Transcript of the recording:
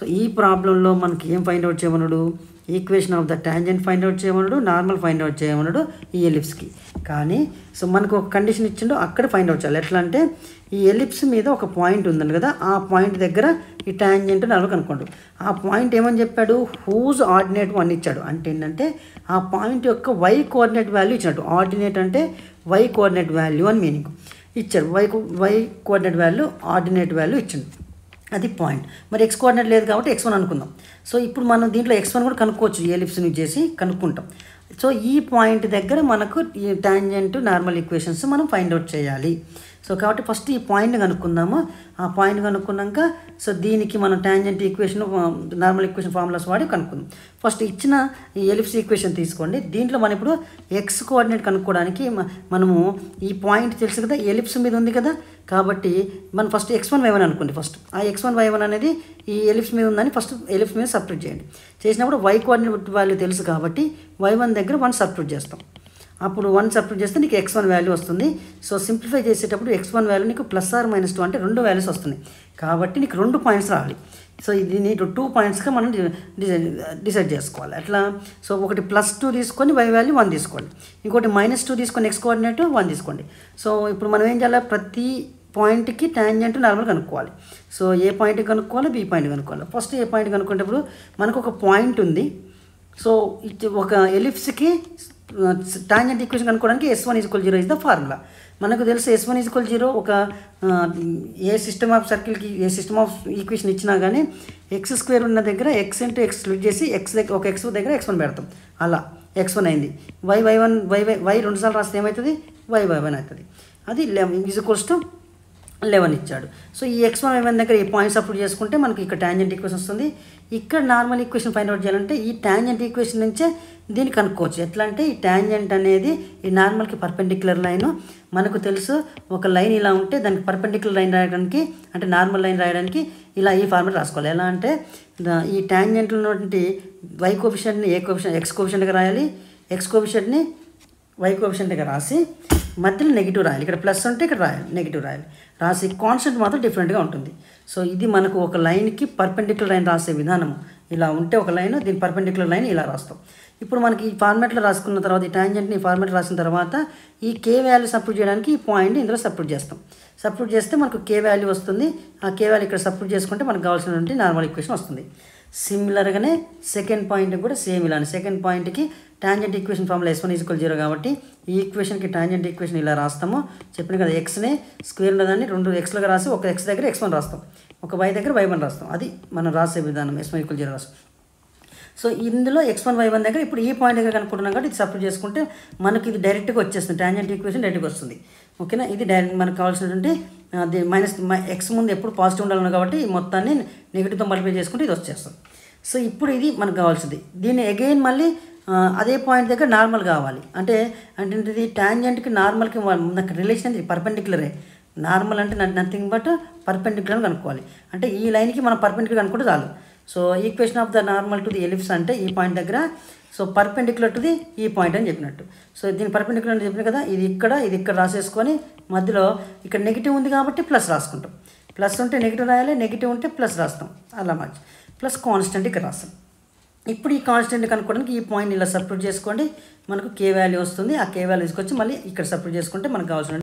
so ఈ ప్రాబ్లంలో మనకి ఏం ఫైండ్ అవుట్ చేయమన్నాడు equation of the tangent find out చేయమన్నాడు నార్మల్ ఫైండ్ అవుట్ చేయమన్నాడు ఈ ఎలిప్స్కి కానీ సో మనకు ఒక కండిషన్ ఇచ్చిండో అక్కడ ఫైండ్ అవుట్ చేయాలి ఎట్లా అంటే ఈ ఎలిప్స్ మీద ఒక పాయింట్ ఉందండి కదా ఆ పాయింట్ దగ్గర ఈ ట్యాంజెంట్ నార్మల్ కనుక్కోండు ఆ పాయింట్ ఏమని చెప్పాడు హూజ్ ఆర్డినేట్ వన్ ఇచ్చాడు అంటే ఏంటంటే ఆ పాయింట్ యొక్క వై కోఆర్డినేట్ వాల్యూ ఇచ్చినట్టు ఆర్డినేట్ అంటే వై కోఆర్డినేట్ వాల్యూ అని మీనింగ్ ఇచ్చాడు Y Y coordinate value ordinate value ఇచ్చిండు అది పాయింట్ మరి ఎక్స్ కోఆర్డినేట్ లేదు కాబట్టి ఎక్స్ వన్ అనుకుందాం సో ఇప్పుడు మనం దీంట్లో ఎక్స్ వన్ కూడా కనుక్కోవచ్చు ఈ ఎలిప్స్ని చేసి కనుక్కుంటాం సో ఈ పాయింట్ దగ్గర మనకు ఈ టాంజెంట్ నార్మల్ ఈక్వేషన్స్ మనం ఫైండ్ అవుట్ చేయాలి సో కాబట్టి ఫస్ట్ ఈ పాయింట్ కనుక్కుందాము ఆ పాయింట్ కనుక్కున్నాక సో దీనికి మనం tangent equation normal equation formulas వాడి కనుక్కుందాం ఫస్ట్ ఇచ్చిన ఈ ఎలిప్స్ ఈక్వేషన్ తీసుకోండి దీంట్లో మనం ఇప్పుడు ఎక్స్ కోఆర్డినేట్ కనుక్కోవడానికి మ- మనము ఈ పాయింట్ తెలుసు కదా ఎలిప్స్ మీద ఉంది కదా కాబట్టి మనం first X one Y one అనుకోండి ఫస్ట్ ఆ ఎక్స్ వన్ వై వన్ అనేది ఈ ఎలిప్స్ మీద ఉందని ఫస్ట్ ఎలిప్స్ మీద సబ్స్టిట్యూట్ చేయండి చేసినప్పుడు వై కోఆర్డినేట్ వాల్యూ తెలుసు కాబట్టి వై వన్ దగ్గర వన్ సబ్స్టిట్యూట్ చేస్తాం అప్పుడు వన్ సబ్స్టిట్యూట్ చేస్తే నీకు ఎక్స్ వన్ వాల్యూ వస్తుంది సో సింప్లిఫై చేసేటప్పుడు ఎక్స్ వన్ వాల్యూ నీకు ప్లస్ ఆర్ మైనస్ టూ అంటే రెండు వాల్యూస్ వస్తున్నాయి కాబట్టి నీకు రెండు పాయింట్స్ రావాలి సో ఇది నీకు టూ పాయింట్స్గా మనం డిసైడ్ డిసైడ్ చేసుకోవాలి అట్లా సో ఒకటి ప్లస్ టూ తీసుకొని వై వాల్యూ వన్ తీసుకోండి ఇంకోటి మైనస్ టూ తీసుకొని ఎక్స్ కోఆర్డినేట్ వన్ తీసుకోండి సో ఇప్పుడు మనం ఏం చేయాలి ప్రతి పాయింట్కి ట్యాంజెంట్ నార్మల్ కనుక్కోవాలి సో ఏ పాయింట్ కనుక్కోవాలి బి పాయింట్ కనుక్కోవాలి ఫస్ట్ ఏ పాయింట్ కనుక్కునేటప్పుడు మనకు ఒక పాయింట్ ఉంది సో ఇది ఒక ఎలిప్స్కి టాంజెంట్ ఈక్వేషన్ కనుక్కోవడానికి S one equal zero is the formula మనకు తెలుసు ఎస్ వన్ ఈక్వల్ జీరో ఒక ఆ, a system of సర్కిల్కి A system of equation ఇచ్చినా కానీ ఎక్స్ స్క్వేర్ ఉన్న దగ్గర ఎక్స్ ఇంటూ ఎక్స్ స్ప్లిట్ చేసి ఎక్స్ దగ్గర ఒక ఎక్స్ దగ్గర ఎక్స్ వన్ పెడతాం అలా ఎక్స్ వన్ అయింది Y Y one Y Y Y రెండుసార్లు రాస్తే ఏమవుతుంది వై వై వన్ అవుతుంది అది ఈజ్ ఈక్వల్స్ టు లెవెన్ ఇచ్చాడు సో ఈ ఎక్స్ వన్ వన్ దగ్గర ఈ పాయింట్స్ అప్లై చేసుకుంటే మనకి ఇక్కడ టాంజెంట్ ఈక్వేషన్ వస్తుంది ఇక్కడ నార్మల్ ఈక్వేషన్ ఫైండ్ అవుట్ చేయాలంటే ఈ టాంజెంట్ ఈక్వేషన్ నుంచే దీన్ని కనుక్కోవచ్చు ఎట్లా అంటే ఈ టాంజెంట్ అనేది ఈ నార్మల్కి పర్పెండిక్యులర్ లైన్ మనకు తెలుసు ఒక లైన్ ఇలా ఉంటే దానికి పర్పెండిక్యులర్ లైన్ రాయడానికి అంటే నార్మల్ లైన్ రాయడానికి ఇలా ఈ ఫార్ములా రాసుకోవాలి ఎలా అంటే ద- ఈ టాంజెంట్లో ఉన్నటువంటి వై కోఫిషియంట్ని ఏ కోఫిషియంట్ ఎక్స్ కోఫిషియంట్గా రాయాలి ఎక్స్ కోఫిషియంట్ని వై కోఎఫిషియంట్గా రాసి మధ్యలో నెగిటివ్ రాయాలి ఇక్కడ ప్లస్ ఉంటే ఇక్కడ రాయాలి నెగిటివ్ రాయాలి రాసి కాన్స్టెంట్ మాత్రం డిఫరెంట్గా ఉంటుంది సో ఇది మనకు ఒక లైన్కి పర్పెండిక్యులర్ లైన్ రాసే విధానము ఇలా ఉంటే ఒక లైన్ దీని పర్పెండిక్యులర్ లైన్ ఇలా రాస్తాం ఇప్పుడు మనకి ఈ ఫార్మాట్లో రాసుకున్న తర్వాత ఈ టాంజెంట్ని ఈ ఫార్మాట్ రాసిన తర్వాత ఈ కే వాల్యూ సబ్స్టిట్యూట్ చేయడానికి ఈ పాయింట్ ఇందులో సబ్స్టిట్యూట్ చేస్తాం సబ్స్టిట్యూట్ చేస్తే మనకు కే వాల్యూ వస్తుంది ఆ కే వాల్యూ ఇక్కడ సబ్స్టిట్యూట్ చేసుకుంటే మనకు కావాల్సినటువంటి నార్మల్ ఈక్వేషన్ వస్తుంది సిమిలర్గానే సెకండ్ పాయింట్ కూడా సేమ్ ఇలానే సెకండ్ పాయింట్కి tangent equation formula S one equal zero కాబట్టి ఈ ఈక్వేషన్కి టాంజెంట్ ఈక్వేషన్ ఇలా రాస్తాము చెప్పిన కదా ఎక్స్ని స్క్వేర్ ఉన్నదాన్ని రెండు ఎక్స్లుగా రాసి ఒక ఎక్స్ దగ్గర ఎక్స్ వన్ రాస్తాం ఒక వై దగ్గర వై వన్ రాస్తాం అది మనం రాసే విధానం ఎస్ వన్ ఈక్వల్ జీరో రాస్తాం సో ఇందులో ఎక్స్ వన్ వై వన్ దగ్గర ఇప్పుడు ఈ పాయింట్ దగ్గర కనుక్కుంటున్నాం కాబట్టి ఇది సపరేట్ చేసుకుంటే మనకి ఇది డైరెక్ట్గా వచ్చేస్తుంది టాంజెంట్ ఈక్వేషన్ డైరెక్ట్గా వస్తుంది ఓకేనా ఇది డైరెక్ట్ మనకు కావాల్సినటువంటి అది మైనస్ ఎక్స్ ముందు ఎప్పుడు పాజిటివ్ ఉండాలి కాబట్టి ఈ మొత్తాన్ని నెగిటివ్తో మల్టిప్లై చేసుకుంటే ఇది వచ్చేస్తుంది సో ఇప్పుడు ఇది మనకు కావాల్సింది దీన్ని అగైన్ మళ్ళీ ఆ, అదే పాయింట్ దగ్గర నార్మల్ కావాలి అంటే అంటే ఇది టాంజెంట్కి నార్మల్కి నాకు రిలేషన్ అనేది పర్పెండిక్యులరే నార్మల్ అంటే నథింగ్ బట్ పర్పెండిక్యులర్ అని కనుక్కోవాలి అంటే ఈ లైన్కి మనం పర్పెండిక్యులర్ అనుకుంటే చాలు so equation of the normal to the ellipse అంటే ఈ పాయింట్ దగ్గర సో పర్పెండిక్యులర్ టు ది ఈ పాయింట్ అని చెప్పినట్టు సో దీని పర్పెండిక్యులర్ అని చెప్పిన కదా ఇది ఇక్కడ ఇది ఇక్కడ రాసేసుకొని మధ్యలో ఇక్కడ నెగిటివ్ ఉంది కాబట్టి ప్లస్ రాసుకుంటాం ప్లస్ ఉంటే నెగిటివ్ రాయాలి నెగిటివ్ ఉంటే ప్లస్ రాస్తాం అలా మార్చి ప్లస్ కాన్స్టెంట్ ఇక్కడ రాస్తాం ఇప్పుడు ఈ కాన్స్టెంట్ కనుక్కోవడానికి ఈ పాయింట్ ఇలా సపరేట్ చేసుకోండి మనకు కే వాల్యూ వస్తుంది ఆ కే వాల్యూ తీసుకొచ్చి మళ్ళీ ఇక్కడ సపరేట్ చేసుకుంటే మనకు కావాల్సిన